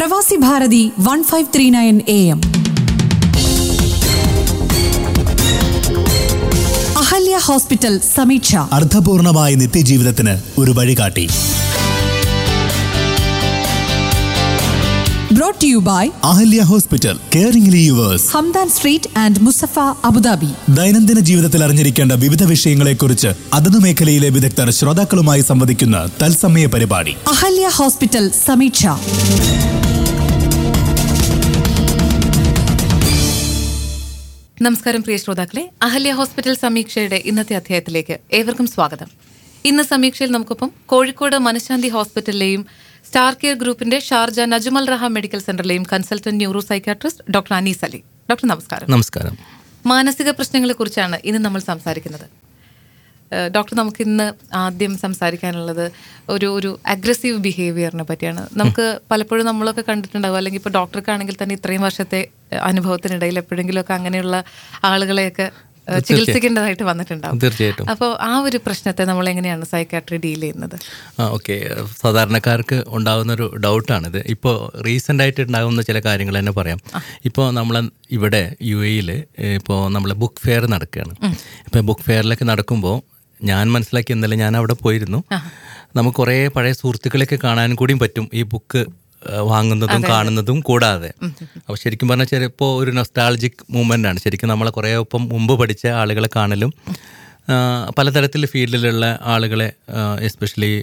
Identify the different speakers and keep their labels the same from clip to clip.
Speaker 1: പ്രവാസി Bharathi one five three nine A M Ahalia hospital Sameeksha
Speaker 2: അർത്ഥപൂർണമായ നിത്യജീവിതത്തിന് ഒരു വഴികാട്ടി
Speaker 1: brought you by
Speaker 2: Ahalia hospital caring yours
Speaker 1: Hamdan street and Musaffah Abu Dhabi
Speaker 2: ദൈനംദിന ജീവിതത്തിൽ അറിഞ്ഞിരിക്കേണ്ട വിവിധ വിഷയങ്ങളെക്കുറിച്ച് അതത് മേഖലയിലെ വിദഗ്ധർ ശ്രോതാക്കളുമായി സംവദിക്കുന്ന തത്സമയ പരിപാടി
Speaker 1: അഹല്യ ഹോസ്പിറ്റൽ സമീക്ഷ
Speaker 3: നമസ്കാരം പ്രിയ ശ്രോതാക്കളെ അഹല്യ ഹോസ്പിറ്റൽ സമീക്ഷയുടെ ഇന്നത്തെ അധ്യായത്തിലേക്ക് ഏവർക്കും സ്വാഗതം ഇന്ന് സമീക്ഷയിൽ നമുക്കൊപ്പം കോഴിക്കോട് മനഃശാന്തി ഹോസ്പിറ്റലിലെയും സ്റ്റാർ കെയർ ഗ്രൂപ്പിന്റെ ഷാർജ നജുമൽ റഹ മെഡിക്കൽ സെന്ററിലെയും consultant neuro psychiatrist doctor Anees Ali doctor നമസ്കാരം
Speaker 4: നമസ്കാരം
Speaker 3: മാനസിക പ്രശ്നങ്ങളെക്കുറിച്ചാണ് ഇന്ന് നമ്മൾ സംസാരിക്കുന്നത് ഏഹ് ഡോക്ടർ നമുക്ക് ഇന്ന് ആദ്യം സംസാരിക്കാനുള്ളത് ഒരു ഒരു അഗ്രസീവ് ബിഹേവിയറിനെ പറ്റിയാണ് നമുക്ക് പലപ്പോഴും നമ്മളൊക്കെ കണ്ടിട്ടുണ്ടാവും അല്ലെങ്കിൽ ഇപ്പോൾ ഡോക്ടർക്കാണെങ്കിൽ തന്നെ ഇത്രയും വർഷത്തെ ഏഹ് അനുഭവത്തിനിടയിൽ എപ്പോഴെങ്കിലുമൊക്കെ അങ്ങനെയുള്ള ആളുകളെയൊക്കെ ഏഹ് ചികിത്സിക്കേണ്ടതായിട്ട് വന്നിട്ടുണ്ടാവും
Speaker 4: തീർച്ചയായിട്ടും
Speaker 3: അപ്പോൾ ആ ഒരു പ്രശ്നത്തെ നമ്മൾ എങ്ങനെയാണ് സൈക്കാട്രി ഡീൽ ചെയ്യുന്നത്
Speaker 4: ആ ഓക്കെ സാധാരണക്കാർക്ക് ഉണ്ടാകുന്ന ഒരു ഡൗട്ടാണിത് ഇപ്പോൾ റീസെൻ്റ് ആയിട്ട് ഉണ്ടാകുന്ന ചില കാര്യങ്ങൾ തന്നെ പറയാം ഇപ്പോൾ നമ്മൾ ഇവിടെ യു എയിൽ ഇപ്പോൾ നമ്മൾ ബുക്ക് ഫെയർ നടക്കുകയാണ് ഇപ്പോൾ ബുക്ക് ഫെയറിലൊക്കെ നടക്കുമ്പോൾ ഞാൻ മനസ്സിലാക്കി ഇന്നലെ ഞാൻ അവിടെ പോയിരുന്നു നമുക്ക് കുറേ പഴയ സുഹൃത്തുക്കളെയൊക്കെ കാണാനും കൂടിയും പറ്റും ഈ ബുക്ക് വാങ്ങുന്നതും കാണുന്നതും കൂടാതെ അപ്പോൾ ശരിക്കും പറഞ്ഞാൽ ചിലപ്പോൾ ഒരു നൊസ്റ്റാളജിക് മൂവ്മെൻ്റ് ആണ് ശരിക്കും നമ്മളെ കുറേ ഒപ്പം മുമ്പ് പഠിച്ച ആളുകളെ കാണലും ആ, പലതരത്തിൽ ഫീൽഡിലുള്ള ആളുകളെ എസ്പെഷ്യലി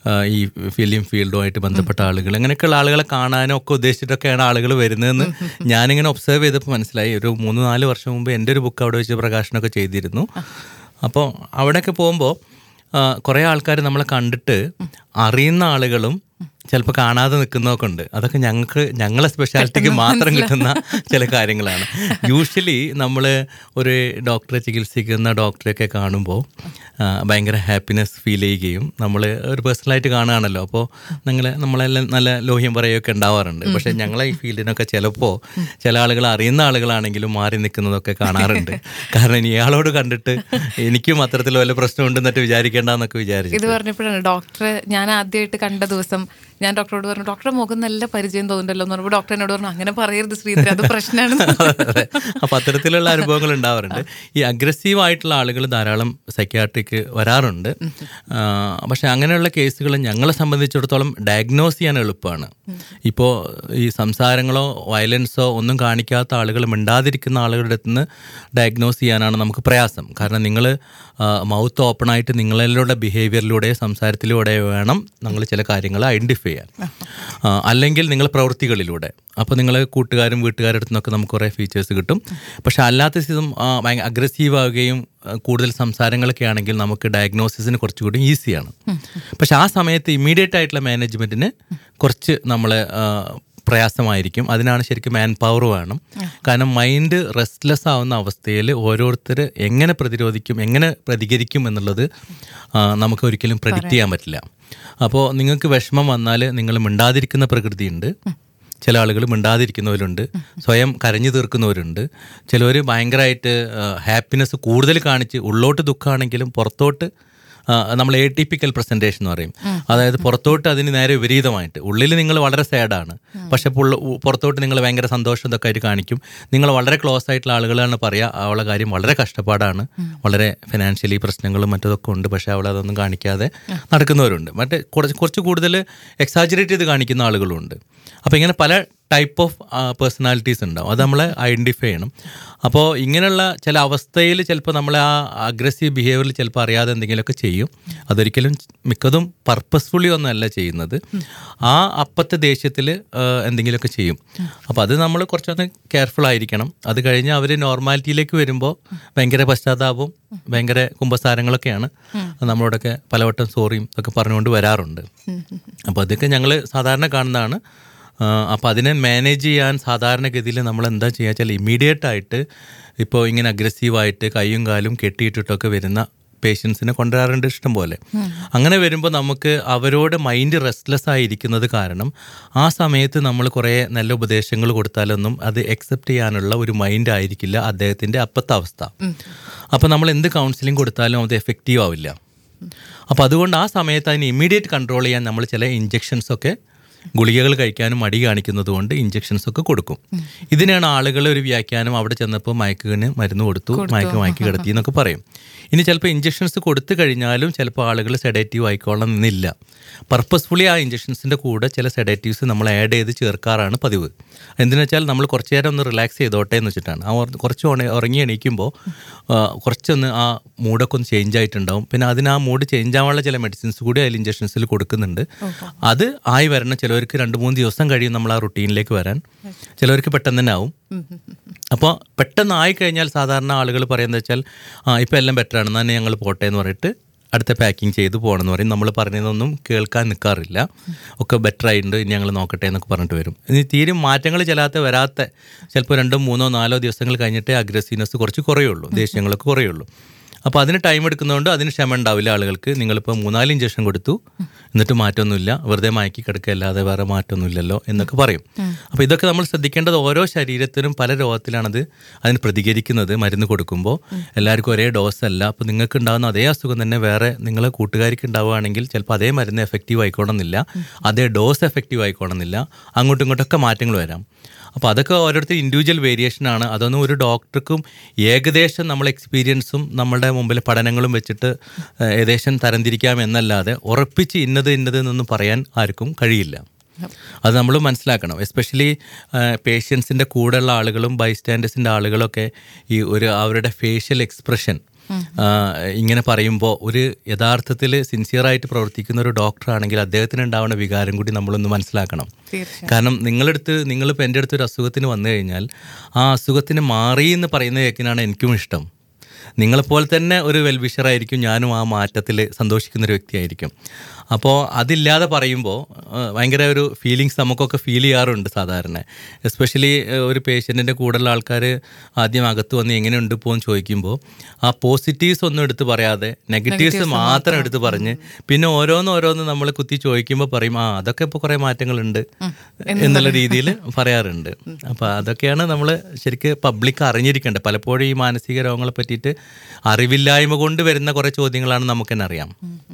Speaker 4: ഈ ഫിലിം ഫീൽഡുമായിട്ട് ബന്ധപ്പെട്ട ആളുകൾ അങ്ങനെയൊക്കെയുള്ള ആളുകളെ കാണാനും ഒക്കെ ഉദ്ദേശിച്ചിട്ടൊക്കെയാണ് ആളുകൾ വരുന്നതെന്ന് ഞാനിങ്ങനെ ഒബ്സർവ് ചെയ്തപ്പോൾ മനസ്സിലായി ഒരു മൂന്ന് നാല് വർഷം മുമ്പ് എൻ്റെ ഒരു ബുക്ക് അവിടെ വെച്ച് പ്രകാശനമൊക്കെ ചെയ്തിരുന്നു അപ്പോൾ അവിടെയൊക്കെ പോകുമ്പോൾ കുറേ ആൾക്കാർ നമ്മളെ കണ്ടിട്ട് അറിയുന്ന ആളുകളും ചിലപ്പോൾ കാണാതെ നിൽക്കുന്നതൊക്കെ ഉണ്ട് അതൊക്കെ ഞങ്ങൾക്ക് ഞങ്ങളെ സ്പെഷ്യാലിറ്റിക്ക് മാത്രം കിട്ടുന്ന ചില കാര്യങ്ങളാണ് യൂഷ്വലി നമ്മൾ ഒരു ഡോക്ടറെ ചികിത്സിക്കുന്ന ഡോക്ടറെയൊക്കെ കാണുമ്പോൾ ആ, ഭയങ്കര ഹാപ്പിനെസ് ഫീൽ ചെയ്യുകയും നമ്മൾ ഒരു പേഴ്സണലായിട്ട് കാണുകയാണല്ലോ അപ്പോൾ നിങ്ങൾ നമ്മളെല്ലാം നല്ല ലോഹ്യം പറയുകയൊക്കെ ഉണ്ടാവാറുണ്ട് പക്ഷേ ഞങ്ങളെ ഈ ഫീൽഡിനൊക്കെ ചിലപ്പോൾ ചില ആളുകൾ അറിയുന്ന ആളുകളാണെങ്കിലും മാറി നിൽക്കുന്നതൊക്കെ കാണാറുണ്ട് കാരണം ഇയാളോട് കണ്ടിട്ട് എനിക്കും അത്തരത്തിൽ വല്ല പ്രശ്നമുണ്ടെന്നിട്ട് വിചാരിക്കേണ്ടെന്നൊക്കെ വിചാരിച്ചു
Speaker 3: ഇത് പറഞ്ഞപ്പോഴാണ് ഡോക്ടറെ ഞാൻ ആദ്യമായിട്ട് കണ്ട ദിവസം ഞാൻ ഡോക്ടറോട് പറഞ്ഞു ഡോക്ടറെ മുഖം നല്ല പരിചയം തോന്നുന്നുണ്ടല്ലോ എന്ന് പറഞ്ഞപ്പോൾ ഡോക്ടർ എന്നോട് പറഞ്ഞു അങ്ങനെ പറയരുത് ശ്രീധര അത് പ്രശ്നമാണ്
Speaker 4: അതെ. അപ്പൊ അത്തരത്തിലുള്ള അനുഭവങ്ങൾ ഉണ്ടാവാറുണ്ട് ഈ അഗ്രസീവ് ആയിട്ടുള്ള ആളുകൾ ധാരാളം സൈക്യാട്രിക്ക് വരാറുണ്ട് ആ, പക്ഷെ അങ്ങനെയുള്ള കേസുകൾ ഞങ്ങളെ സംബന്ധിച്ചിടത്തോളം ഡയഗ്നോസ് ചെയ്യാൻ എളുപ്പമാണ് ഇപ്പോൾ ഈ സംസാരങ്ങളോ വയലൻസോ ഒന്നും കാണിക്കാത്ത ആളുകൾ മിണ്ടാതിരിക്കുന്ന ആളുകളുടെ അടുത്ത് നിന്ന് ഡയഗ്നോസ് ചെയ്യാനാണ് നമുക്ക് പ്രയാസം കാരണം നിങ്ങൾ മൗത്ത് ഓപ്പൺ ആയിട്ട് നിങ്ങളുടെ ബിഹേവിയറിലൂടെ സംസാരത്തിലൂടെ വേണം നമ്മൾ ചില കാര്യങ്ങൾ ഐഡൻറ്റിഫൈ ചെയ്യാൻ ആ, അല്ലെങ്കിൽ നിങ്ങൾ പ്രവൃത്തികളിലൂടെ അപ്പോൾ നിങ്ങൾ കൂട്ടുകാരും വീട്ടുകാരുടെ അടുത്ത് നിന്നൊക്കെ നമുക്ക് കുറേ ഫീച്ചേഴ്സ് കിട്ടും പക്ഷെ അല്ലാത്ത സ്ഥിതം ഭയങ്കര അഗ്രസീവ് ആവുകയും ആ, കൂടുതൽ സംസാരങ്ങളൊക്കെ ആണെങ്കിൽ നമുക്ക് ഡയഗ്നോസിസിന് കുറച്ചുകൂടി ഈസിയാണ് പക്ഷെ ആ സമയത്ത് ഇമ്മീഡിയറ്റ് ആയിട്ടുള്ള മാനേജ്മെൻറ്റിന് കുറച്ച് നമ്മളെ ആ, പ്രയാസമായിരിക്കും അതിനാണ് ശരിക്കും മാൻ പവർ വേണം കാരണം മൈൻഡ് റെസ്റ്റ്ലെസ് ആവുന്ന അവസ്ഥയിൽ ഓരോരുത്തർ എങ്ങനെ പ്രതിരോധിക്കും എങ്ങനെ പ്രതികരിക്കും എന്നുള്ളത് ആ, നമുക്ക് ഒരിക്കലും പ്രഡിക്റ്റ് ചെയ്യാൻ പറ്റില്ല അപ്പോൾ നിങ്ങൾക്ക് വിഷമം വന്നാൽ നിങ്ങൾ മിണ്ടാതിരിക്കുന്ന പ്രകൃതിയുണ്ട് ചില ആളുകൾ മിണ്ടാതിരിക്കുന്നവരുണ്ട് സ്വയം കരഞ്ഞു തീർക്കുന്നവരുണ്ട് ചിലവർ ഭയങ്കരമായിട്ട് ഹാപ്പിനെസ് കൂടുതൽ കാണിച്ച് ഉള്ളോട്ട് ദുഃഖമാണെങ്കിലും പുറത്തോട്ട് ആ, നമ്മൾ എ ടിപ്പിക്കൽ പ്രസൻറ്റേഷൻ എന്ന് പറയും അതായത് പുറത്തോട്ട് അതിന് നേരെ വിപരീതമായിട്ട് ഉള്ളിൽ നിങ്ങൾ വളരെ സാഡാണ് പക്ഷെ പുള്ള- ഉ- പുറത്തോട്ട് നിങ്ങൾ ഭയങ്കര സന്തോഷം ഇതൊക്കെ ആയിട്ട് കാണിക്കും നിങ്ങൾ വളരെ ക്ലോസ് ആയിട്ടുള്ള ആളുകളാണ് പറയുക അവളെ കാര്യം വളരെ കഷ്ടപ്പാടാണ് വളരെ ഫിനാൻഷ്യലി പ്രശ്നങ്ങളും മറ്റതൊക്കെ ഉണ്ട് പക്ഷെ അവൾ അതൊന്നും കാണിക്കാതെ നടക്കുന്നവരുണ്ട് മറ്റേ കുറച്ച് കുറച്ച് കൂടുതൽ എക്സാജറേറ്റ് ചെയ്ത് കാണിക്കുന്ന ആളുകളുണ്ട് അപ്പോൾ ഇങ്ങനെ പല ടൈപ്പ് ഓഫ് പേഴ്സണാലിറ്റീസ് ഉണ്ടാവും അത് നമ്മൾ ഐഡൻറ്റിഫൈ ചെയ്യണം അപ്പോൾ ഇങ്ങനെയുള്ള ചില അവസ്ഥയിൽ ചിലപ്പോൾ നമ്മൾ ആ അഗ്രസീവ് ബിഹേവിയറിൽ ചിലപ്പോൾ അറിയാതെ എന്തെങ്കിലുമൊക്കെ ചെയ്യും അതൊരിക്കലും മിക്കതും പർപ്പസ്ഫുള്ളി ഒന്നല്ല ചെയ്യുന്നത് ആ അപ്പത്തെ ദേഷ്യത്തിൽ എന്തെങ്കിലുമൊക്കെ ചെയ്യും അപ്പോൾ അത് നമ്മൾ കുറച്ചൊന്ന് കെയർഫുൾ ആയിരിക്കണം അത് കഴിഞ്ഞ് അവർ നോർമാലിറ്റിയിലേക്ക് വരുമ്പോൾ ഭയങ്കര പശ്ചാത്താപവും ഭയങ്കര കുമ്പസാരങ്ങളൊക്കെയാണ് നമ്മളോടൊക്കെ പലവട്ടം സോറിയും ഒക്കെ പറഞ്ഞുകൊണ്ട് വരാറുണ്ട് അപ്പോൾ അതൊക്കെ ഞങ്ങൾ സാധാരണ കാണുന്നതാണ് അപ്പോൾ അതിനെ മാനേജ് ചെയ്യാൻ സാധാരണഗതിയിൽ നമ്മൾ എന്താ ചെയ്യുക വെച്ചാൽ ഇമ്മീഡിയറ്റ് ആയിട്ട് ഇപ്പോൾ ഇങ്ങനെ അഗ്രസീവായിട്ട് കൈയും കാലും കെട്ടിയിട്ടിട്ടൊക്കെ വരുന്ന പേഷ്യൻസിനെ കൊണ്ടുവരാറുണ്ട് ഇഷ്ടം പോലെ അങ്ങനെ വരുമ്പോൾ നമുക്ക് അവരോട് മൈൻഡ് റെസ്റ്റ്ലെസ് ആയിരിക്കുന്നത് കാരണം ആ സമയത്ത് നമ്മൾ കുറേ നല്ല ഉപദേശങ്ങൾ കൊടുത്താലൊന്നും അത് അക്സെപ്റ്റ് ചെയ്യാനുള്ള ഒരു മൈൻഡ് ആയിരിക്കില്ല അദ്ദേഹത്തിൻ്റെ അപ്പത്തെ അവസ്ഥ അപ്പോൾ നമ്മൾ എന്ത് കൗൺസിലിംഗ് കൊടുത്താലും അത് എഫക്റ്റീവ് ആവില്ല അപ്പോൾ അതുകൊണ്ട് ആ സമയത്ത് അതിന് ഇമ്മീഡിയറ്റ് കൺട്രോൾ ചെയ്യാൻ നമ്മൾ ചില ഇഞ്ചെക്ഷൻസ് ഒക്കെ ഗുളികകൾ കഴിക്കാനും മടി കാണിക്കുന്നത് കൊണ്ട് ഇഞ്ചക്ഷൻസ് ഒക്കെ കൊടുക്കും ഇതിനാണ് ആളുകൾ ഒരു വ്യാഖ്യാനം അവിടെ ചെന്നപ്പോൾ മയക്കിന് മരുന്ന് കൊടുത്തു മയക്ക് മയക്കി കിടത്തി എന്നൊക്കെ പറയും ഇനി ചിലപ്പോൾ ഇഞ്ചക്ഷൻസ് കൊടുത്തു കഴിഞ്ഞാലും ചിലപ്പോൾ ആളുകൾ സെഡേറ്റീവ് ആയിക്കോളണം എന്നില്ല പർപ്പസ്ഫുള്ളി ആ ഇഞ്ചക്ഷൻസിൻ്റെ കൂടെ ചില സെഡേറ്റീവ്സ് നമ്മൾ ആഡ് ചെയ്ത് ചേർക്കാറാണ് പതിവ് എന്തിനു വെച്ചാൽ നമ്മൾ കുറച്ച് നേരം ഒന്ന് റിലാക്സ് ചെയ്തോട്ടെ എന്ന് വെച്ചിട്ടാണ് ആ ഉറ- കുറച്ച് ഉണ- ഉറങ്ങി എണീക്കുമ്പോൾ ആ, കുറച്ചൊന്ന് ആ മൂഡൊക്കെ ഒന്ന് ചേഞ്ച് ആയിട്ടുണ്ടാവും പിന്നെ അതിന് ആ മൂഡ് ചേഞ്ച് ആവാനുള്ള ചില മെഡിസിൻസ് കൂടി അതിൽ ഇഞ്ചക്ഷൻസിൽ കൊടുക്കുന്നുണ്ട് അത് ആയി വരണം ചിലവർക്ക് രണ്ട് മൂന്ന് ദിവസം കഴിയും നമ്മൾ ആ റുട്ടീനിലേക്ക് വരാൻ ചിലവർക്ക് പെട്ടെന്ന് തന്നെ ആവും അപ്പോൾ പെട്ടെന്ന് ആയി കഴിഞ്ഞാൽ സാധാരണ ആളുകൾ പറയുന്നത് വെച്ചാൽ ആ ഇപ്പം എല്ലാം ബെറ്റർ ആണ് തന്നെ ഞങ്ങൾ പോട്ടെ എന്ന് പറഞ്ഞിട്ട് അടുത്ത പാക്കിംഗ് ചെയ്ത് പോകണം എന്ന് പറയും നമ്മൾ പറഞ്ഞതൊന്നും കേൾക്കാൻ നിൽക്കാറില്ല ഒക്കെ ബെറ്റർ ആയിട്ടുണ്ട് ഇനി ഞങ്ങൾ നോക്കട്ടെ എന്നൊക്കെ പറഞ്ഞിട്ട് വരും ഇനി തീരെ മാറ്റങ്ങൾ ചെല്ലാത്ത വരാത്ത ചിലപ്പോൾ രണ്ടോ മൂന്നോ നാലോ ദിവസങ്ങൾ കഴിഞ്ഞിട്ടേ അഗ്രസീവ്നെസ് കുറച്ച് കുറയുള്ളൂ ദേഷ്യങ്ങളൊക്കെ കുറയുള്ളൂ അപ്പോൾ അതിന് ടൈം എടുക്കുന്നതുകൊണ്ട് അതിന് ക്ഷമ ഉണ്ടാവില്ല ആളുകൾക്ക് നിങ്ങളിപ്പോൾ മൂന്നാല് ഇഞ്ചക്ഷൻ കൊടുത്തു എന്നിട്ട് മാറ്റമൊന്നുമില്ല വെറുതെ മയക്കി കിടക്കുക അല്ലാതെ വേറെ മാറ്റമൊന്നുമില്ലല്ലോ എന്നൊക്കെ പറയും അപ്പോൾ ഇതൊക്കെ നമ്മൾ ശ്രദ്ധിക്കേണ്ടത് ഓരോ ശരീരത്തിനും പല രോഗത്തിലാണത് അതിന് പ്രതികരിക്കുന്നത് മരുന്ന് കൊടുക്കുമ്പോൾ എല്ലാവർക്കും ഒരേ ഡോസ് അല്ല അപ്പോൾ നിങ്ങൾക്ക് ഉണ്ടാകുന്ന അതേ അസുഖം തന്നെ വേറെ നിങ്ങളെ കൂട്ടുകാർക്ക് ഉണ്ടാവുകയാണെങ്കിൽ ചിലപ്പോൾ അതേ മരുന്ന് എഫക്റ്റീവ് ആയിക്കോണമെന്നില്ല അതേ ഡോസ് എഫക്റ്റീവ് ആയിക്കോണമെന്നില്ല അങ്ങോട്ടും ഇങ്ങോട്ടൊക്കെ മാറ്റങ്ങൾ വരാം അപ്പോൾ അതൊക്കെ ഓരോരുത്തർ ഇൻഡിവിജ്വൽ വേരിയേഷൻ ആണ് അതൊന്നും ഒരു ഡോക്ടർക്കും ഏകദേശം നമ്മൾ എക്സ്പീരിയൻസും നമ്മുടെ മുമ്പിൽ പഠനങ്ങളും വെച്ചിട്ട് ഏഹ്, ഏകദേശം തരംതിരിക്കാം എന്നല്ലാതെ ഉറപ്പിച്ച് ഇന്നത് ഇന്നത് എന്നൊന്നും പറയാൻ ആർക്കും കഴിയില്ല അത് നമ്മൾ മനസ്സിലാക്കണം എസ്പെഷ്യലി പേഷ്യൻസിൻ്റെ കൂടെയുള്ള ആളുകളും ബൈസ്റ്റാൻഡേഴ്സിൻ്റെ ആളുകളൊക്കെ ഈ ഒരു അവരുടെ ഫേഷ്യൽ എക്സ്പ്രഷൻ ഇങ്ങനെ പറയുമ്പോൾ ഒരു യഥാർത്ഥത്തിൽ സിൻസിയറായിട്ട് പ്രവർത്തിക്കുന്ന ഒരു ഡോക്ടറാണെങ്കിൽ അദ്ദേഹത്തിന് ഉണ്ടാവുന്ന വികാരം കൂടി നമ്മളൊന്ന് മനസ്സിലാക്കണം
Speaker 3: തീർച്ചയായും
Speaker 4: കാരണം നിങ്ങളടുത്ത് നിങ്ങളിപ്പോൾ എൻ്റെ അടുത്ത് ഒരു അസുഖത്തിന് വന്നു കഴിഞ്ഞാൽ ആ അസുഖത്തിന് മാറി എന്ന് പറയുന്ന കേൾക്കിനാണ് എനിക്കും ഇഷ്ടം നിങ്ങളെപ്പോലെ തന്നെ ഒരു വെൽവിഷറായിരിക്കും ഞാനും ആ മാറ്റത്തിൽ സന്തോഷിക്കുന്ന ഒരു വ്യക്തിയായിരിക്കും അപ്പോൾ അതില്ലാതെ പറയുമ്പോൾ ആ, ഭയങ്കര ഒരു ഫീലിങ്സ് നമുക്കൊക്കെ ഫീൽ ചെയ്യാറുണ്ട് സാധാരണ എസ്പെഷ്യലി ഒരു പേഷ്യൻറ്റിൻ്റെ കൂടെയുള്ള ആൾക്കാർ ആദ്യം അകത്ത് വന്ന് എങ്ങനെയുണ്ട് ഇപ്പോൾ എന്ന് ചോദിക്കുമ്പോൾ ആ പോസിറ്റീവ്സ് ഒന്നും എടുത്ത് പറയാതെ നെഗറ്റീവ്സ് മാത്രം എടുത്ത് പറഞ്ഞ് പിന്നെ ഓരോന്ന് ഓരോന്ന് നമ്മൾ കുത്തി ചോദിക്കുമ്പോൾ പറയും ആ അതൊക്കെ ഇപ്പോൾ കുറേ മാറ്റങ്ങളുണ്ട് എന്നുള്ള രീതിയിൽ പറയാറുണ്ട് അപ്പോൾ അതൊക്കെയാണ് നമ്മൾ ശരിക്ക് പബ്ലിക് അറിഞ്ഞിരിക്കേണ്ടത് പലപ്പോഴും ഈ മാനസിക രോഗങ്ങളെ പറ്റിയിട്ട് അറിവില്ലായ്മ കൊണ്ട് വരുന്ന കുറേ ചോദ്യങ്ങളാണ് നമുക്ക് തന്നെ അറിയാം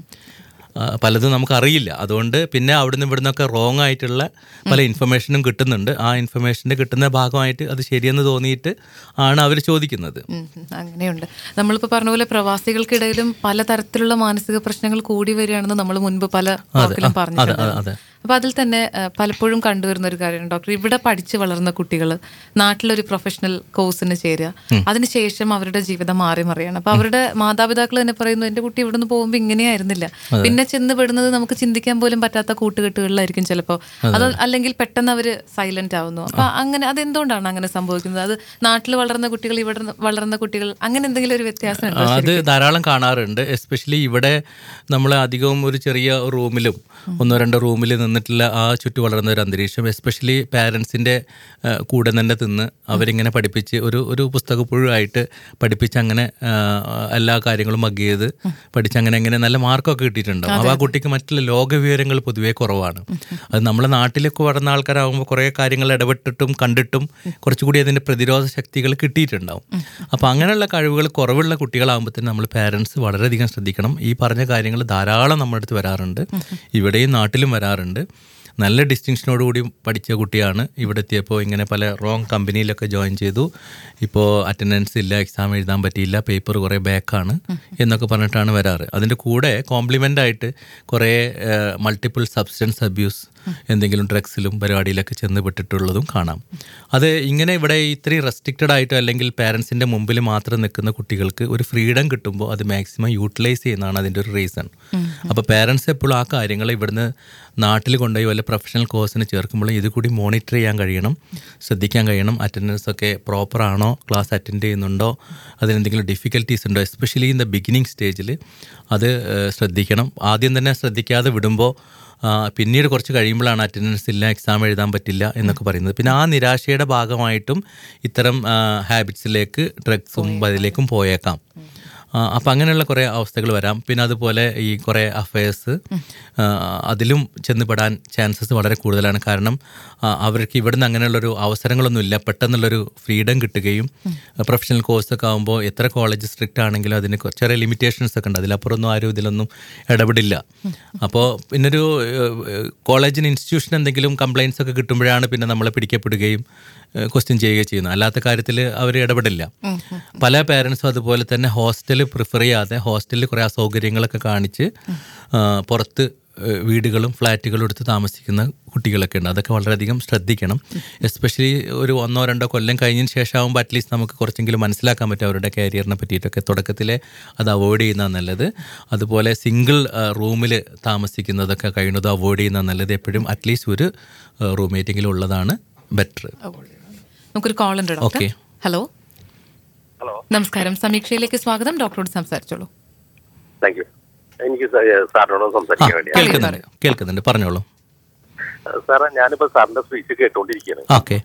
Speaker 4: ആ, പലതും നമുക്ക് അറിയില്ല അതുകൊണ്ട് പിന്നെ അവിടുന്ന് ഇവിടുന്നൊക്കെ റോങ് ആയിട്ടുള്ള പല ഇൻഫർമേഷനും കിട്ടുന്നുണ്ട് ആ ഇൻഫർമേഷൻ്റെ കിട്ടുന്ന ഭാഗമായിട്ട് അത് ശരിയെന്ന് തോന്നിയിട്ട് ആണ് അവർ ചോദിക്കുന്നത്
Speaker 3: ഉം, ഉം, അങ്ങനെയുണ്ട് നമ്മളിപ്പോൾ പറഞ്ഞ പോലെ പ്രവാസികൾക്കിടയിലും പലതരത്തിലുള്ള മാനസിക പ്രശ്നങ്ങൾ കൂടി വരികയാണെന്ന് നമ്മൾ മുൻപ് പല വാക്കിലും
Speaker 4: അതെ
Speaker 3: പറഞ്ഞിട്ടുണ്ട്
Speaker 4: അതെ
Speaker 3: അപ്പൊ അതിൽ തന്നെ ആ, പലപ്പോഴും കണ്ടുവരുന്ന ഒരു കാര്യമാണ് ഡോക്ടർ ഇവിടെ പഠിച്ചു വളർന്ന കുട്ടികൾ നാട്ടിലൊരു പ്രൊഫഷണൽ കോഴ്സിന് ചേരുക അതിനുശേഷം അവരുടെ ജീവിതം മാറി മറിയാണ് അപ്പൊ അവരുടെ മാതാപിതാക്കൾ തന്നെ പറയുന്നു എന്റെ കുട്ടി ഇവിടുന്ന് പോകുമ്പോൾ ഇങ്ങനെയായിരുന്നില്ല പിന്നെ ചെന്ന് പെടുന്നത് നമുക്ക് ചിന്തിക്കാൻ പോലും പറ്റാത്ത കൂട്ടുകെട്ടുകളിലായിരിക്കും ചിലപ്പോൾ അത് അല്ലെങ്കിൽ പെട്ടെന്ന് അവർ സൈലന്റ് ആവുന്നു അപ്പൊ അങ്ങനെ അതെന്തുകൊണ്ടാണ് അങ്ങനെ സംഭവിക്കുന്നത് അത് നാട്ടിൽ വളർന്ന കുട്ടികൾ ഇവിടെ വളർന്ന കുട്ടികൾ അങ്ങനെ എന്തെങ്കിലും ഒരു വ്യത്യാസം ഉണ്ടോ
Speaker 4: അത് ധാരാളം കാണാറുണ്ട് എസ്പെഷ്യലി ഇവിടെ നമ്മൾ അധികവും ഒരു ചെറിയ റൂമിലും ഒന്നോ രണ്ടോ റൂമിൽ നിന്നിട്ടുള്ള ആ ചുറ്റു വളർന്ന ഒരു അന്തരീക്ഷം എസ്പെഷ്യലി പാരൻസിൻ്റെ കൂടെ തന്നെ തിന്ന് അവരിങ്ങനെ പഠിപ്പിച്ച് ഒരു ഒരു പുസ്തകപ്പുഴുവായിട്ട് പഠിപ്പിച്ച് അങ്ങനെ ആ, എല്ലാ കാര്യങ്ങളും മഗ് ചെയ്ത് പഠിച്ച് അങ്ങനെ അങ്ങനെ നല്ല മാർക്കൊക്കെ കിട്ടിയിട്ടുണ്ടാവും അപ്പോൾ ആ കുട്ടിക്ക് മറ്റുള്ള ലോകവിവരങ്ങൾ പൊതുവേ കുറവാണ് അത് നമ്മളെ നാട്ടിലൊക്കെ വളർന്ന ആൾക്കാരാകുമ്പോൾ കുറേ കാര്യങ്ങൾ ഇടപെട്ടിട്ടും കണ്ടിട്ടും കുറച്ചുകൂടി അതിൻ്റെ പ്രതിരോധ ശക്തികൾ കിട്ടിയിട്ടുണ്ടാവും അപ്പോൾ അങ്ങനെയുള്ള കഴിവുകൾ കുറവുള്ള കുട്ടികളാകുമ്പോഴത്തേനും നമ്മൾ പാരൻസ് വളരെയധികം ശ്രദ്ധിക്കണം ഈ പറഞ്ഞ കാര്യങ്ങൾ ധാരാളം നമ്മുടെ അടുത്ത് വരാറുണ്ട് ഇവിടെയും നാട്ടിലും വരാറുണ്ട് നല്ല ഡിസ്റ്റിങ്ഷനോടുകൂടി പഠിച്ച കുട്ടിയാണ് ഇവിടെ എത്തിയപ്പോൾ ഇങ്ങനെ പല റോങ് കമ്പനിയിലൊക്കെ ജോയിൻ ചെയ്തു ഇപ്പോൾ അറ്റൻഡൻസ് ഇല്ല എക്സാം എഴുതാൻ പറ്റിയില്ല പേപ്പർ കുറേ ബാക്കാണ് എന്നൊക്കെ പറഞ്ഞിട്ടാണ് വരാറ് അതിൻ്റെ കൂടെ കോംപ്ലിമെൻ്റ് ആയിട്ട് കുറേ മൾട്ടിപ്പിൾ സബ്സ്റ്റൻസ് അബ്യൂസ് എന്തെങ്കിലും ഡ്രഗ്സിലും പരിപാടിയിലൊക്കെ ചെന്ന് പെട്ടിട്ടുള്ളതും കാണാം അത് ഇങ്ങനെ ഇവിടെ ഇത്രയും റെസ്ട്രിക്റ്റഡ് ആയിട്ട് അല്ലെങ്കിൽ പാരൻസിൻ്റെ മുമ്പിൽ മാത്രം നിൽക്കുന്ന കുട്ടികൾക്ക് ഒരു ഫ്രീഡം കിട്ടുമ്പോൾ അത് മാക്സിമം യൂട്ടിലൈസ് ചെയ്യുന്നതാണ് അതിൻ്റെ ഒരു റീസൺ അപ്പോൾ പാരൻസ് എപ്പോഴും ആ കാര്യങ്ങൾ ഇവിടുന്ന് നാട്ടിൽ കൊണ്ടുപോയി വല്ല പ്രൊഫഷണൽ കോഴ്സിന് ചേർക്കുമ്പോൾ ഇത് കൂടി മോണിറ്റർ ചെയ്യാൻ കഴിയണം ശ്രദ്ധിക്കാൻ കഴിയണം അറ്റൻഡൻസ് ഒക്കെ പ്രോപ്പർ ആണോ ക്ലാസ് അറ്റൻഡ് ചെയ്യുന്നുണ്ടോ അതിനെന്തെങ്കിലും ഡിഫിക്കൽട്ടീസ് ഉണ്ടോ എസ്പെഷ്യലി ഇൻ ദ ബിഗിനിങ് സ്റ്റേജിൽ അത് ഏഹ്, ശ്രദ്ധിക്കണം ആദ്യം തന്നെ ശ്രദ്ധിക്കാതെ വിടുമ്പോൾ ആ, പിന്നീട് കുറച്ച് കഴിയുമ്പോഴാണ് അറ്റൻഡൻസ് ഇല്ല എക്സാം എഴുതാൻ പറ്റില്ല എന്നൊക്കെ പറയുന്നത് പിന്നെ ആ നിരാശയുടെ ഭാഗമായിട്ടും ഇത്തരം ഹാബിറ്റ്സിലേക്ക് ഡ്രഗ്സും അതിലേക്കും പോയേക്കാം അപ്പം അങ്ങനെയുള്ള കുറേ അവസ്ഥകൾ വരാം പിന്നെ അതുപോലെ ഈ കുറേ അഫയേഴ്സ് അതിലും ചെന്നുപെടാൻ ചാൻസസ് വളരെ കൂടുതലാണ് കാരണം ആ, അവർക്ക് ഇവിടുന്ന് അങ്ങനെയുള്ളൊരു അവസരങ്ങളൊന്നും ഇല്ല പെട്ടെന്നുള്ളൊരു ഫ്രീഡം കിട്ടുകയും പ്രൊഫഷണൽ കോഴ്സൊക്കെ ആകുമ്പോൾ എത്ര കോളേജ് സ്ട്രിക്റ്റ് ആണെങ്കിലും അതിന് കൊ- ചെറിയ ലിമിറ്റേഷൻസ് ഒക്കെ ഉണ്ട് അതിലപ്പുറമൊന്നും ആരും ഇതിലൊന്നും ഇടപെടില്ല അപ്പോൾ പിന്നൊരു കോളേജിന് ഇൻസ്റ്റിറ്റ്യൂഷൻ എന്തെങ്കിലും കംപ്ലയിൻസ് ഒക്കെ കിട്ടുമ്പോഴാണ് പിന്നെ നമ്മളെ പിടിക്കപ്പെടുകയും ക്വസ്റ്റ്യൻ ചെയ്യുകയും ചെയ്യുന്നത് അല്ലാത്ത കാര്യത്തിൽ അവർ ഇടപെടില്ല പല പേരൻസും അതുപോലെ തന്നെ ഹോസ്റ്റൽ പ്രിഫർ ചെയ്യാതെ ഹോസ്റ്റലിൽ കുറേ അസൗകര്യങ്ങളൊക്കെ കാണിച്ച് ആ, പുറത്ത് ഏഹ്, വീടുകളും ഫ്ലാറ്റുകളും എടുത്ത് താമസിക്കുന്ന കുട്ടികളൊക്കെ ഉണ്ട് അതൊക്കെ വളരെയധികം ശ്രദ്ധിക്കണം എസ്പെഷ്യലി ഒരു ഒന്നോ രണ്ടോ കൊല്ലം കഴിഞ്ഞതിന് ശേഷമാകുമ്പോൾ അറ്റ്ലീസ്റ്റ് നമുക്ക് കുറച്ചെങ്കിലും മനസ്സിലാക്കാൻ പറ്റും അവരുടെ കരിയറിനെ പറ്റിയിട്ടൊക്കെ തുടക്കത്തിലെ അത് അവോയ്ഡ് ചെയ്യുന്നതാണ് നല്ലത് അതുപോലെ സിംഗിൾ റൂമിൽ താമസിക്കുന്നതൊക്കെ കഴിയുന്നതും അവോയ്ഡ് ചെയ്യുന്നതാണ് നല്ലത് എപ്പോഴും അറ്റ്ലീസ്റ്റ് ഒരു റൂംമേറ്റെങ്കിലും ഉള്ളതാണ് ബെറ്റർ
Speaker 3: നമുക്കൊരു കോൾ ഉണ്ട് ഡോക്ടർ
Speaker 4: Okay.
Speaker 3: ഹലോ
Speaker 5: ഹലോ
Speaker 3: നമസ്കാരം സമീക്ഷയിലേക്ക് സ്വാഗതം ഡോക്ടറോട് സംസാരിച്ചോളൂ
Speaker 5: താങ്ക് യു എനിക്ക് സാ- സാറിനോട്
Speaker 4: ആ
Speaker 5: സംസാരിക്കാൻ വേണ്ടിയാണ്
Speaker 4: കേൾക്കുന്നുണ്ട് കേൾക്കുന്നുണ്ട് പറഞ്ഞോളൂ
Speaker 5: സാറേ ഞാനിപ്പോ സാറിന്റെ സ്പീച്ച് കേട്ടോണ്ടിരിക്കുകയാണ്
Speaker 4: ഓക്കെ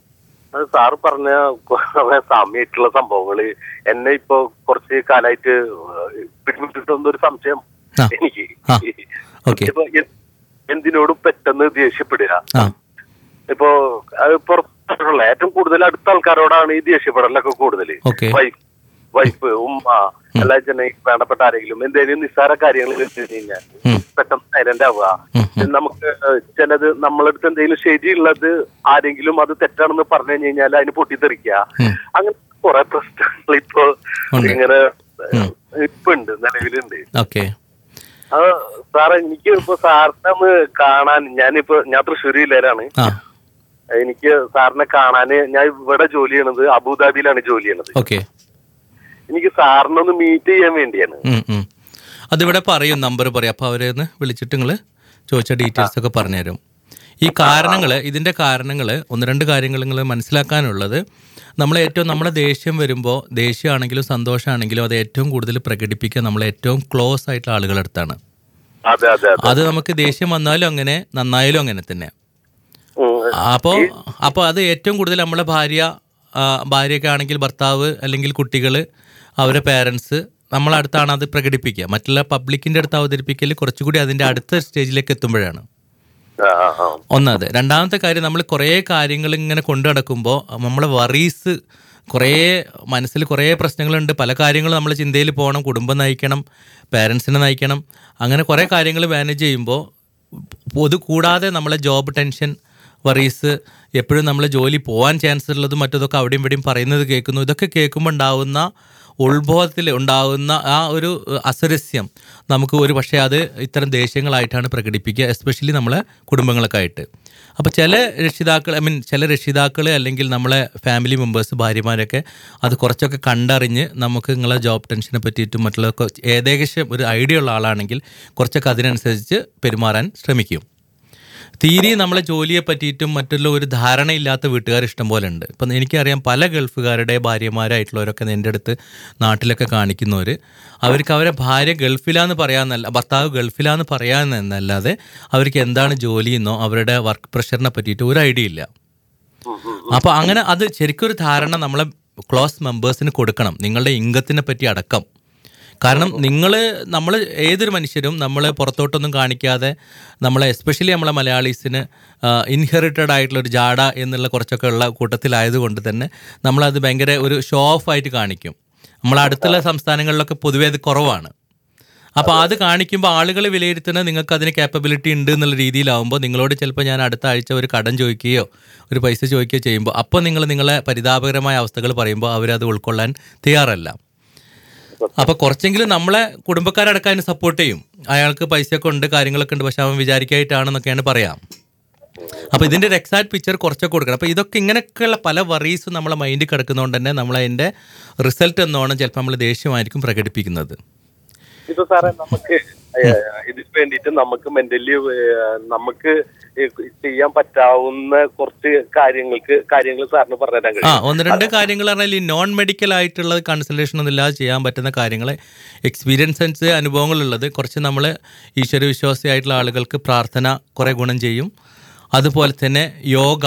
Speaker 5: അത് സാറ് പറഞ്ഞ കുറെ സാമ്യമായിട്ടുള്ള സംഭവങ്ങള് എന്നെ ഇപ്പൊ കുറച്ച് കാലായിട്ട് പിടിമിട്ടിട്ടൊന്നും ഒരു സംശയം
Speaker 4: ആ.
Speaker 5: എനിക്ക്
Speaker 4: ആ. ഓക്കെ.
Speaker 5: ഇപ്പൊ എ- എന്തിനോടും പെട്ടെന്ന് ദേഷ്യപ്പെടുക
Speaker 4: ആ
Speaker 5: ഇപ്പോ അത് പുറത്തുള്ള ഏറ്റവും കൂടുതൽ അടുത്ത ആൾക്കാരോടാണ് ഈ ദേഷ്യപ്പെടലൊക്കെ കൂടുതൽ
Speaker 4: ഓക്കെ.
Speaker 5: വൈഫ് വൈഫ് ഉമ്മ എല്ലാ ജന വേണ്ടപ്പെട്ട ആരെങ്കിലും എന്തെങ്കിലും നിസ്സാര കാര്യങ്ങൾ വെച്ച് കഴിഞ്ഞാൽ
Speaker 4: ഉം.
Speaker 5: പെട്ടെന്ന് സൈലന്റ് ആവുക
Speaker 4: ഉം, ഉം.
Speaker 5: നമുക്ക് ഏഹ്, ചിലത് നമ്മളടുത്ത് എന്തെങ്കിലും ശരിയുള്ളത് ആരെങ്കിലും അത് തെറ്റാണെന്ന് പറഞ്ഞു കഴിഞ്ഞു കഴിഞ്ഞാൽ അതിന് പൊട്ടിത്തെറിക്കുക
Speaker 4: ഉം.
Speaker 5: അങ്ങനെ കുറെ പ്രശ്നങ്ങൾ ഇപ്പൊ
Speaker 4: ഉണ്ട്.
Speaker 5: ഇങ്ങനെ ഏഹ്, ഇപ്പൊ ഉണ്ട് നിലവിലുണ്ട്
Speaker 4: ഓക്കെ
Speaker 5: അത് സാറേ എനിക്ക് ഇപ്പൊ സാറിനെ ഒന്ന് കാണാൻ ഞാനിപ്പോ ഞാൻ തൃശ്ശൂർ ജില്ലയിലാണ്
Speaker 4: ആ
Speaker 5: എനിക്ക് സാറിനെ കാണാന് ഞാൻ ഇവിടെ ജോലി ചെയ്യണത് അബുദാബിയിലാണ് ജോലി ചെയ്യണത്
Speaker 4: ഓക്കെ
Speaker 5: എനിക്ക് സാറിനെ ഒന്ന് മീറ്റ് ചെയ്യാൻ വേണ്ടിയാണ്
Speaker 4: ഉം, ഉം. അതിവിടെ പറയും നമ്പർ പറയും അപ്പോൾ അവരെ ഒന്ന് വിളിച്ചിട്ട് നിങ്ങൾ ചോദിച്ച ഡീറ്റെയിൽസ് ഒക്കെ പറഞ്ഞുതരും ഈ കാരണങ്ങൾ ഇതിൻ്റെ കാരണങ്ങൾ ഒന്ന് രണ്ട് കാര്യങ്ങൾ നിങ്ങൾ മനസ്സിലാക്കാനുള്ളത് നമ്മൾ ഏറ്റവും നമ്മളെ ദേഷ്യം വരുമ്പോൾ ദേഷ്യമാണെങ്കിലും സന്തോഷമാണെങ്കിലും അത് ഏറ്റവും കൂടുതൽ പ്രകടിപ്പിക്കുക നമ്മൾ ഏറ്റവും ക്ലോസ് ആയിട്ടുള്ള ആളുകളടുത്താണ്
Speaker 5: അതെ അതെ അതെ
Speaker 4: അത് നമുക്ക് ദേഷ്യം വന്നാലും അങ്ങനെ നന്നായാലും അങ്ങനെ തന്നെ
Speaker 5: ഉം.
Speaker 4: അപ്പോൾ അപ്പോൾ അത് ഏറ്റവും കൂടുതൽ നമ്മളെ ഭാര്യ ആ, ഭാര്യയൊക്കെ ആണെങ്കിൽ ഭർത്താവ് അല്ലെങ്കിൽ കുട്ടികൾ അവരെ പേരൻസ് നമ്മളടുത്താണ് അത് പ്രകടിപ്പിക്കുക മറ്റുള്ള പബ്ലിക്കിൻ്റെ അടുത്ത് അവതരിപ്പിക്കൽ കുറച്ചുകൂടി അതിൻ്റെ അടുത്ത സ്റ്റേജിലേക്ക് എത്തുമ്പോഴാണ്
Speaker 5: ആ, ആ, ആ.
Speaker 4: ഒന്നത് രണ്ടാമത്തെ കാര്യം നമ്മൾ കുറേ കാര്യങ്ങൾ ഇങ്ങനെ കൊണ്ടു നടക്കുമ്പോൾ നമ്മളെ വറീസ് കുറേ മനസ്സിൽ കുറേ പ്രശ്നങ്ങളുണ്ട് പല കാര്യങ്ങളും നമ്മൾ ചിന്തയിൽ പോകണം കുടുംബം നയിക്കണം പേരൻസിനെ നയിക്കണം അങ്ങനെ കുറേ കാര്യങ്ങൾ മാനേജ് ചെയ്യുമ്പോൾ പൊതു കൂടാതെ നമ്മളെ ജോബ് ടെൻഷൻ വറീസ് എപ്പോഴും നമ്മൾ ജോലി പോകാൻ ചാൻസ് ഉള്ളതും മറ്റതൊക്കെ അവിടെയും ഇവിടെയും പറയുന്നത് കേൾക്കുന്നു ഇതൊക്കെ കേൾക്കുമ്പോൾ ഉണ്ടാവുന്ന ഉത്ഭവത്തിൽ ഉണ്ടാകുന്ന ആ ഒരു ഏഹ്, അസരസ്യം നമുക്ക് ഒരു പക്ഷേ അത് ഇത്തരം ദേഷ്യങ്ങളായിട്ടാണ് പ്രകടിപ്പിക്കുക എസ്പെഷ്യലി നമ്മളെ കുടുംബങ്ങളൊക്കെ ആയിട്ട് അപ്പോൾ ചില രക്ഷിതാക്കൾ ഐ മീൻ ചില രക്ഷിതാക്കൾ അല്ലെങ്കിൽ നമ്മളെ ഫാമിലി മെമ്പേഴ്സ് ഭാര്യമാരൊക്കെ അത് കുറച്ചൊക്കെ കണ്ടറിഞ്ഞ് നമുക്ക് നിങ്ങളെ ജോബ് ടെൻഷനെ പറ്റിയിട്ടും മറ്റുള്ളതൊക്കെ ഏകദേശം ഒരു ഐഡിയ ഉള്ള ആളാണെങ്കിൽ കുറച്ചൊക്കെ അതിനനുസരിച്ച് പെരുമാറാൻ ശ്രമിക്കും തീരെ നമ്മളെ ജോലിയെ പറ്റിയിട്ടും മറ്റുള്ള ഒരു ധാരണയില്ലാത്ത വീട്ടുകാർ ഇഷ്ടം പോലെ ഉണ്ട് ഇപ്പം എനിക്കറിയാം പല ഗൾഫുകാരുടെ ഭാര്യമാരായിട്ടുള്ളവരൊക്കെ എൻ്റെ അടുത്ത് നാട്ടിലൊക്കെ കാണിക്കുന്നവർ അവർക്ക് അവരെ ഭാര്യ ഗൾഫിലാന്ന് പറയാമെന്നല്ല ഭർത്താവ് ഗൾഫിലാന്ന് പറയാമെന്നല്ലാതെ അവർക്ക് എന്താണ് ജോലി എന്നോ അവരുടെ വർക്ക് പ്രഷറിനെ പറ്റിയിട്ട് ഒരു ഐഡിയ ഇല്ല അപ്പോൾ അങ്ങനെ അത് ശരിക്കും ഒരു ധാരണ നമ്മളെ ക്ലോസ് മെമ്പേഴ്സിന് കൊടുക്കണം നിങ്ങളുടെ ഇംഗത്തിനെ പറ്റി അടക്കം കാരണം നിങ്ങൾ നമ്മൾ ഏതൊരു മനുഷ്യരും നമ്മൾ പുറത്തോട്ടൊന്നും കാണിക്കാതെ നമ്മളെ എസ്പെഷ്യലി നമ്മളെ മലയാളീസിന് ഇൻഹെറിറ്റഡ് ആയിട്ടുള്ള ഒരു ജാട എന്നുള്ള കുറച്ചൊക്കെ ഉള്ള കൂട്ടത്തിലായതുകൊണ്ട് തന്നെ നമ്മളത് ഭയങ്കര ഒരു ഷോ ഓഫ് ആയിട്ട് കാണിക്കും നമ്മളെ അടുത്തുള്ള സംസ്ഥാനങ്ങളിലൊക്കെ പൊതുവേ അത് കുറവാണ് അപ്പോൾ അത് കാണിക്കുമ്പോൾ ആളുകൾ വിലയിരുത്തുന്നത് നിങ്ങൾക്ക് അതിന് കാപ്പബിലിറ്റി ഉണ്ട് എന്നുള്ള രീതിയിലാവുമ്പോൾ നിങ്ങളോട് ചിലപ്പോൾ ഞാൻ അടുത്ത ആഴ്ച ഒരു കടം ചോദിക്കുകയോ ഒരു പൈസ ചോദിക്കുകയോ ചെയ്യുമ്പോൾ അപ്പോൾ നിങ്ങൾ നിങ്ങളെ പരിതാപകരമായ അവസ്ഥകൾ പറയുമ്പോൾ അവരത് ഉൾക്കൊള്ളാൻ തയ്യാറല്ല അപ്പോൾ കുറച്ചെങ്കിലും നമ്മളെ കുടുംബക്കാരടക്കം അതിന് സപ്പോർട്ട് ചെയ്യും അയാൾക്ക് പൈസയൊക്കെ ഉണ്ട് കാര്യങ്ങളൊക്കെ ഉണ്ട് പക്ഷെ അവൻ വിചാരിക്കായിട്ടാണെന്നൊക്കെയാണ് പറയാം അപ്പോൾ ഇതിൻ്റെ ഒരു എക്സാക്ട് പിക്ചർ കുറച്ചൊക്കെ കൊടുക്കണം അപ്പോൾ ഇതൊക്കെ ഇങ്ങനെയൊക്കെയുള്ള പല വറീസും നമ്മളെ മൈൻഡിൽ കിടക്കുന്നതുകൊണ്ട് തന്നെ നമ്മളതിൻ്റെ റിസൾട്ട് എന്നോണം ചിലപ്പോൾ നമ്മൾ ദേഷ്യമായിരിക്കും പ്രകടിപ്പിക്കുന്നത്
Speaker 5: ഇപ്പൊ സാറേ നമുക്ക് ഏഹ്, ഇതിന് വേണ്ടിയിട്ട് നമുക്ക് മെന്റലി നമുക്ക് ചെയ്യാൻ പറ്റാവുന്ന കുറച്ച് കാര്യങ്ങൾക്ക് കാര്യങ്ങൾ സാറിന് പറഞ്ഞുതരാൻ
Speaker 4: ആ
Speaker 5: കഴിയും
Speaker 4: ഒന്ന് രണ്ട് കാര്യങ്ങൾ പറഞ്ഞാൽ ഈ നോൺ മെഡിക്കൽ ആയിട്ടുള്ള കൺസൾട്ടേഷൻ ഒന്നും ഇല്ലാതെ ചെയ്യാൻ പറ്റുന്ന കാര്യങ്ങൾ എക്സ്പീരിയൻസൻസ് അനുഭവങ്ങളുള്ളത് കുറച്ച് നമ്മൾ ഈശ്വര വിശ്വാസിയായിട്ടുള്ള ആളുകൾക്ക് പ്രാർത്ഥന കുറേ ഗുണം ചെയ്യും അതുപോലെ തന്നെ യോഗ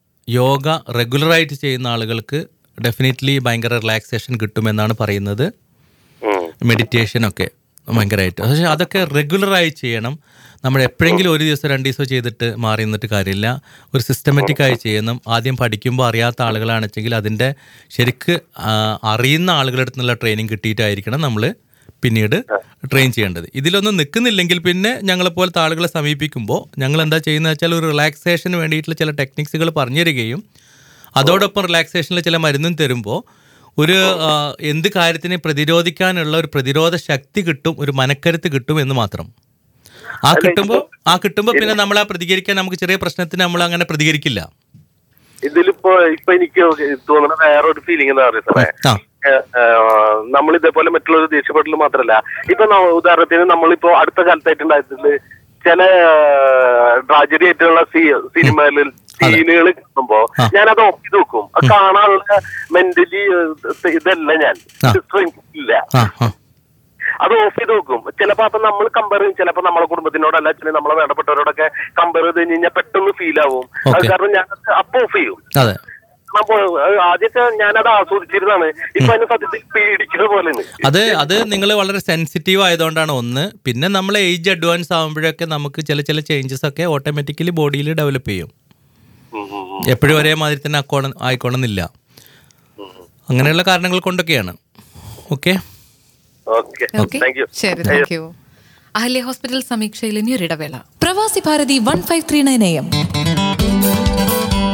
Speaker 4: യോഗ റെഗുലറായിട്ട് ചെയ്യുന്ന ആളുകൾക്ക് ഡെഫിനറ്റ്ലി ഭയങ്കര റിലാക്സേഷൻ കിട്ടുമെന്നാണ് പറയുന്നത്
Speaker 5: ഉം.
Speaker 4: മെഡിറ്റേഷനൊക്കെ ഭയങ്കരമായിട്ട് പക്ഷേ അതൊക്കെ റെഗുലറായി ചെയ്യണം നമ്മൾ എപ്പോഴെങ്കിലും ഒരു ദിവസം രണ്ട് ദിവസം ചെയ്തിട്ട് മാറി നിന്നിട്ട് കാര്യമില്ല ഒരു സിസ്റ്റമാറ്റിക് ആയി ചെയ്യണം ആദ്യം പഠിക്കുമ്പോൾ അറിയാത്ത ആളുകളാണെച്ചെങ്കിൽ അതിൻ്റെ ശരിക്ക് ആ, അറിയുന്ന ആളുകളുടെ അടുത്ത് നിന്നുള്ള ട്രെയിനിങ് കിട്ടിയിട്ടായിരിക്കണം നമ്മൾ പിന്നീട് ട്രെയിൻ ചെയ്യേണ്ടത് ഇതിലൊന്നും നിൽക്കുന്നില്ലെങ്കിൽ പിന്നെ ഞങ്ങളെപ്പോലത്തെ ആളുകളെ സമീപിക്കുമ്പോൾ ഞങ്ങൾ എന്താ ചെയ്യുന്നത് വെച്ചാൽ ഒരു റിലാക്സേഷന് വേണ്ടിയിട്ടുള്ള ചില ടെക്നിക്സുകൾ പറഞ്ഞു തരികയും അതോടൊപ്പം റിലാക്സേഷനിൽ ചില മരുന്നും തരുമ്പോൾ ഒരു ആ, എന്ത് കാര്യത്തിനെ പ്രതിരോധിക്കാനുള്ള ഒരു പ്രതിരോധ ശക്തി കിട്ടും ഒരു മനക്കരുത്ത് കിട്ടും എന്ന് മാത്രം ആ കിട്ടുമ്പോൾ ആ കിട്ടുമ്പോൾ പിന്നെ നമ്മൾ ആ പ്രതികരിക്കാൻ നമുക്ക് ചെറിയ പ്രശ്നത്തിന് നമ്മൾ അങ്ങനെ പ്രതികരിക്കില്ല
Speaker 5: ഇതിലിപ്പോ ഇപ്പൊ എനിക്ക് തോന്നുന്ന വേറൊരു ഫീലിംഗ് എന്താ പറയുക സാറേ
Speaker 4: ആ
Speaker 5: നമ്മൾ ഇതേപോലെ മറ്റുള്ളവർ ദേഷ്യപ്പെടൽ മാത്രല്ല ഇപ്പൊ ന- ഉദാഹരണത്തിന് നമ്മളിപ്പോ അടുത്ത കാലത്തായിട്ട് ഉണ്ടായിട്ടുള്ള ചില ട്രാജഡി ആയിട്ടുള്ള സിനിമകളിൽ സീനുകൾ കാണുമ്പോ
Speaker 4: ആ.
Speaker 5: ഞാനത് ഓഫ് ചെയ്ത് നോക്കും അത് കാണാനുള്ള മെന്റലി ഇതല്ല ഞാൻ
Speaker 4: ആ.
Speaker 5: strength ഇല്ല
Speaker 4: ആ ആ
Speaker 5: അത് ഓഫ് ചെയ്ത് നോക്കും ചിലപ്പോ അപ്പൊ നമ്മൾ കമ്പയർ ചെയ്യും ചിലപ്പോ നമ്മളെ കുടുംബത്തിനോടല്ല അച്ഛനെ നമ്മളെ വേണ്ടപ്പെട്ടവരോടൊക്കെ കമ്പയർ ചെയ്ത് കഴിഞ്ഞ് കഴിഞ്ഞാൽ പെട്ടെന്ന് ഫീൽ ആവും അത്
Speaker 4: Okay.
Speaker 5: കാരണം ഞാൻ അപ്പൊ ഓഫ് ചെയ്യും
Speaker 4: അതെ
Speaker 5: അപ്പൊ അത് ആദ്യമൊക്കെ ഞാനത് ആസ്വദിച്ചിരുന്നതാണ് ഇപ്പൊ അതിന് സത്യത്തിൽ പേടിക്കുന്ന പോലെയാണ്
Speaker 4: അത് അത് നിങ്ങൾ വളരെ സെൻസിറ്റീവ് ആയതുകൊണ്ടാണ് ഒന്ന് പിന്നെ നമ്മൾ ഏജ് അഡ്വാൻസ് ആകുമ്പോഴൊക്കെ നമുക്ക് ചില ചില ചേഞ്ചസ് ഒക്കെ ഓട്ടോമാറ്റിക്കലി ബോഡിയിൽ ഡെവലപ്പ് ചെയ്യും
Speaker 5: ഉം ഉം ഉം.
Speaker 4: എപ്പോഴും ഒരേ മാതിരി തന്നെ ആക്കോണം ആയിക്കോണമെന്നില്ല അങ്ങനെയുള്ള കാരണങ്ങൾ കൊണ്ടൊക്കെയാണ് okay
Speaker 5: okay
Speaker 3: okay
Speaker 5: thank you
Speaker 3: ശരി താങ്ക് യു അഹല്യ ഹോസ്പിറ്റൽ സമീക്ഷയിൽ ഇനി ഒരു ഇടവേള
Speaker 1: Pravasi Bharathi one five three nine A M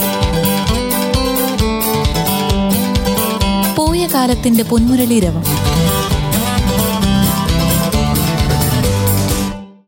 Speaker 6: പോയ കാലത്തിന്റെ പൊന്മുരളീരവം